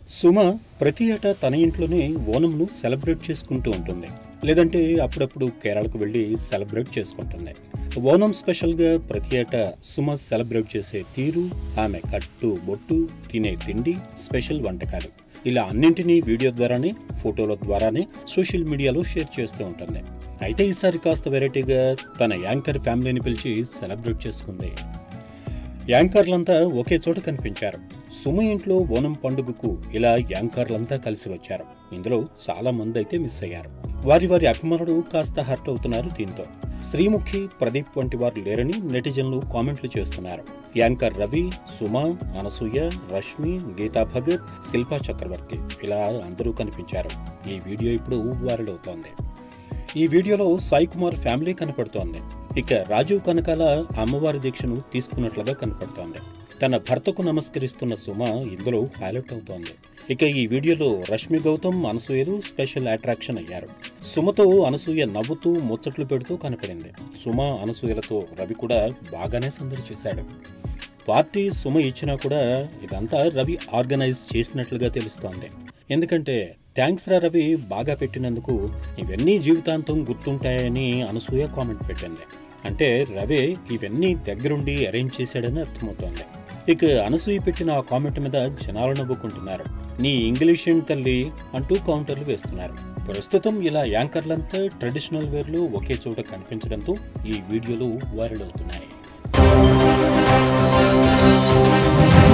సుమ ప్రతి ఏటా తన ఇంట్లోనే ఓనంను సెలబ్రేట్ చేసుకుంటూ ఉంటుంది లేదంటే అప్పుడప్పుడు కేరళకు వెళ్ళి సెలబ్రేట్ చేసుకుంటుంది ఓనం స్పెషల్గా ప్రతి ఏటా సుమ సెలబ్రేట్ చేసే తీరు ఆమె కట్టు బొట్టు తినే తిండి స్పెషల్ వంటకాలు ఇలా అన్నింటినీ వీడియో ద్వారానే ఫోటోల ద్వారానే సోషల్ మీడియాలో షేర్ చేస్తూ ఉంటుంది అయితే ఈసారి కాస్త వెరైటీగా తన యాంకర్ ఫ్యామిలీని పిలిచి సెలబ్రేట్ చేసుకుంది యాంకర్లంతా ఒకే చోట కనిపించారు సుమ ఇంట్లో ఓనం పండుగకు ఇలా యాంకర్లంతా కలిసి వచ్చారు ఇందులో చాలా మంది అయితే మిస్ అయ్యారు వారి వారి అభిమానులు కాస్త హర్ట్ అవుతున్నారు దీంతో శ్రీముఖి ప్రదీప్ వంటి వారు లేరని నెటిజన్లు కామెంట్లు చేస్తున్నారు యాంకర్ రవి సుమ అనసూయ రష్మి గీతా భగత్ శిల్పా చక్రవర్తి ఇలా అందరూ కనిపించారు ఈ వీడియో ఇప్పుడు వైరల్ అవుతోంది ఈ వీడియోలో సాయి కుమార్ ఫ్యామిలీ కనపడుతోంది ఇక రాజీవ్ కనకాల అమ్మవారి దీక్షను తీసుకున్నట్లుగా కనపడుతోంది తన భర్తకు నమస్కరిస్తున్న సుమ ఇందులో హైలైట్ అవుతోంది ఇక ఈ వీడియోలో రష్మి గౌతమ్ అనసూయలు స్పెషల్ అట్రాక్షన్ అయ్యారు సుమతో అనసూయ నవ్వుతూ ముచ్చట్లు పెడుతూ కనపడింది సుమ అనసూయలతో రవి కూడా బాగానే సందడి చేశాడు పార్టీ సుమ ఇచ్చినా కూడా ఇదంతా రవి ఆర్గనైజ్ చేసినట్లుగా తెలుస్తోంది ఎందుకంటే థ్యాంక్స్ రా రవి బాగా పెట్టినందుకు ఇవన్నీ జీవితాంతం గుర్తుంటాయని అనసూయ కామెంట్ పెట్టింది అంటే రవి ఇవన్నీ దగ్గరుండి అరేంజ్ చేశాడని అర్థమవుతోంది ఇక అనసూయ పెట్టిన ఆ కామెంట్ మీద జనాలు నవ్వుకుంటున్నారు నీ ఇంగ్లీషియన్ తల్లి అంటూ కౌంటర్లు వేస్తున్నారు ప్రస్తుతం ఇలా యాంకర్లంతా ట్రెడిషనల్ వేర్లు ఒకే చోట కనిపించడంతో ఈ వీడియోలు వైరల్ అవుతున్నాయి